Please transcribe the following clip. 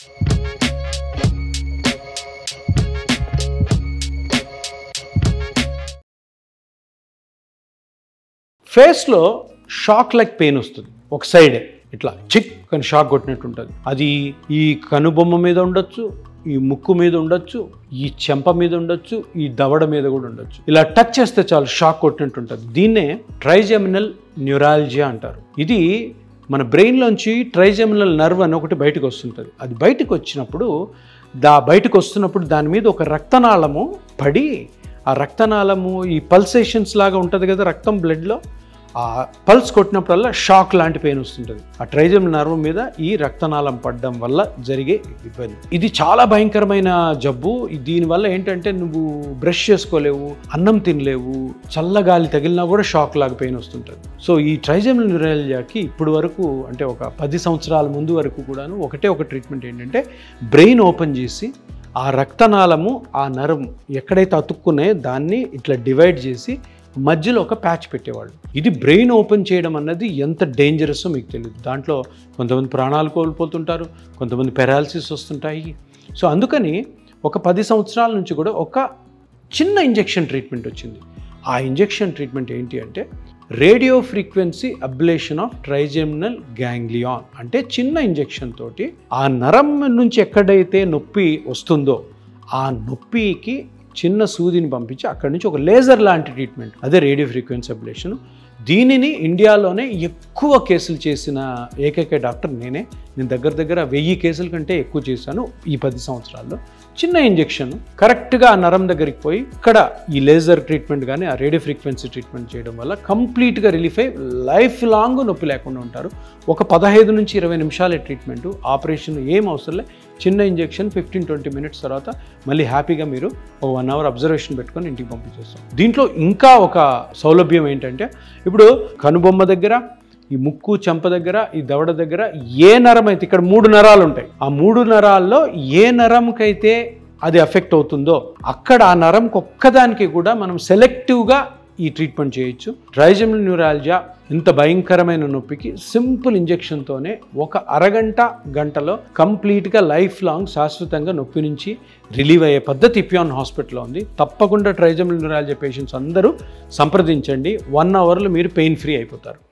ఫేస్లో shock like pain వస్తుంది ఒక సైడే ఇట్లా చిక్ అని షాక్ కొట్టినట్టు ఉంటుంది అది ఈ కనుబొమ్మ మీద ఉండొచ్చు ఈ ముక్కు మీద ఉండొచ్చు ఈ చెంప మీద ఉండొచ్చు ఈ దవడ మీద కూడా ఉండొచ్చు ఇలా టచ్ చేస్తే చాలు షాక్ కొట్టినట్టు ఉంటుంది దీన్నే ట్రైజెమినల్ న్యూరాలజియా అంటారు ఇది మన బ్రెయిన్లోంచి ట్రైజెమినల్ నర్వ్ అని ఒకటి బయటకు వస్తుంటుంది అది బయటకు వచ్చినప్పుడు దా బయటకు వస్తున్నప్పుడు దాని మీద ఒక రక్తనాళము పడి ఆ రక్తనాళము ఈ పల్సేషన్స్ లాగా ఉంటుంది కదా రక్తం బ్లడ్లో ఆ పల్స్ కొట్టినప్పుడల్లా షాక్ లాంటి పెయిన్ వస్తుంటుంది ఆ ట్రైజమ్ నర్వ్ మీద ఈ రక్తనాళం పడడం వల్ల జరిగే ఇబ్బంది ఇది చాలా భయంకరమైన జబ్బు దీనివల్ల ఏంటంటే నువ్వు బ్రష్ చేసుకోలేవు అన్నం తినలేవు చల్లగాలి తగిలినా కూడా షాక్ లాగా పెయిన్ వస్తుంటుంది సో ఈ ట్రైజమ్ న్యూరాలజియాకి ఇప్పుడు వరకు అంటే ఒక పది సంవత్సరాల ముందు వరకు కూడాను ఒకటే ఒక ట్రీట్మెంట్ ఏంటంటే బ్రెయిన్ ఓపెన్ చేసి ఆ రక్తనాళము ఆ నరం ఎక్కడైతే అతుక్కున్నాయో దాన్ని ఇట్లా డివైడ్ చేసి మధ్యలో ఒక ప్యాచ్ పెట్టేవాళ్ళు ఇది బ్రెయిన్ ఓపెన్ చేయడం అన్నది ఎంత డేంజరస్ మీకు తెలియదు దాంట్లో కొంతమంది ప్రాణాలు కోల్పోతుంటారు కొంతమంది పెరాలసిస్ వస్తుంటాయి సో అందుకని ఒక పది సంవత్సరాల నుంచి కూడా ఒక చిన్న ఇంజెక్షన్ ట్రీట్మెంట్ వచ్చింది ఆ ఇంజెక్షన్ ట్రీట్మెంట్ ఏంటి అంటే radio frequency ablation of trigeminal ganglion అంటే చిన్న ఇంజెక్షన్ తోటి ఆ నరం నుంచి ఎక్కడైతే నొప్పి వస్తుందో ఆ నొప్పికి చిన్న సూదిని పంపించి అక్కడి నుంచి ఒక లేజర్ లాంటి ట్రీట్మెంట్ అదే రేడియో ఫ్రీక్వెన్సీ అబ్లేషన్ దీనిని ఇండియాలోనే ఎక్కువ కేసులు చేసిన ఏకైక డాక్టర్ నేనే నేను దగ్గర దగ్గర వెయ్యి కేసుల కంటే ఎక్కువ చేశాను ఈ పది సంవత్సరాల్లో చిన్న ఇంజెక్షన్ కరెక్ట్గా ఆ నరం దగ్గరికి పోయి ఇక్కడ ఈ లేజర్ ట్రీట్మెంట్ కానీ ఆ రేడియో ఫ్రీక్వెన్సీ ట్రీట్మెంట్ చేయడం వల్ల కంప్లీట్గా రిలీఫ్ అయ్యి లైఫ్ లాంగ్ నొప్పి లేకుండా ఉంటారు ఒక పదహైదు నుంచి ఇరవై నిమిషాలే ట్రీట్మెంట్ ఆపరేషన్ ఏం అవసరం లే చిన్న ఇంజెక్షన్ ఫిఫ్టీన్ ట్వంటీ మినిట్స్ తర్వాత మళ్ళీ హ్యాపీగా మీరు ఒక వన్ అవర్ అబ్జర్వేషన్ పెట్టుకొని ఇంటికి పంపించేస్తాం దీంట్లో ఇంకా ఒక సౌలభ్యం ఏంటంటే ఇప్పుడు కనుబొమ్మ దగ్గర ఈ ముక్కు చెంప దగ్గర ఈ దవడ దగ్గర ఏ నరం అయితే ఇక్కడ మూడు నరాలు ఉంటాయి ఆ మూడు నరాల్లో ఏ నరంకైతే అది ఎఫెక్ట్ అవుతుందో అక్కడ ఆ నరంకి ఒక్కదానికి కూడా మనం సెలెక్టివ్గా ఈ ట్రీట్మెంట్ చేయొచ్చు ట్రైజమిల్ న్యూరాలజియా ఇంత భయంకరమైన నొప్పికి సింపుల్ ఇంజెక్షన్తోనే ఒక అరగంట గంటలో కంప్లీట్గా లైఫ్ లాంగ్ శాశ్వతంగా నొప్పి నుంచి రిలీవ్ అయ్యే పద్ధతి ఇపియాన్ హాస్పిటల్లో ఉంది తప్పకుండా ట్రైజమిల్ న్యూరాలజీ పేషెంట్స్ అందరూ సంప్రదించండి వన్ అవర్లో మీరు పెయిన్ ఫ్రీ అయిపోతారు